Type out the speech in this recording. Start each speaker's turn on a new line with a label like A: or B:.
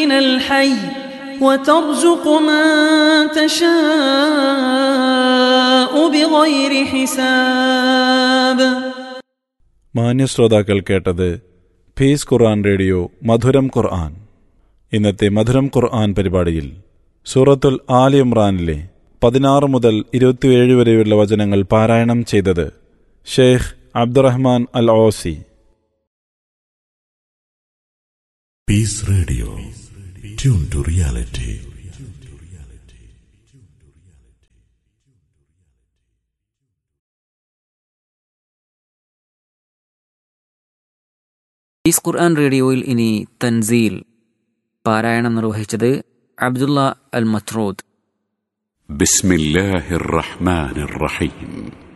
A: من الحي وترزق من تشاء بغير حساب
B: മാന്യ ശ്രോതാക്കൾ കേട്ടത് ഫീസ് ഖുർആൻ റേഡിയോ മധുരം ഖുർആൻ ഇന്നത്തെ മധുരം ഖുർആൻ പരിപാടിയിൽ സൂറത്തുൽ ആലി ഇമ്രാനിലെ പതിനാറ് മുതൽ ഇരുപത്തിയേഴ് വരെയുള്ള വചനങ്ങൾ പാരായണം ചെയ്തത് Sheikh Abdurrahman Al Osi
C: Peace Radio. Tune to reality.
D: ഈസ് ഖുർആൻ റേഡിയോയിൽ ഇനി തൻസീൽ പാരായണം നിർവഹിച്ചത് അബ്ദുള്ള അൽ മത്രൂദ്
E: بسم الله الرحمن الرحيم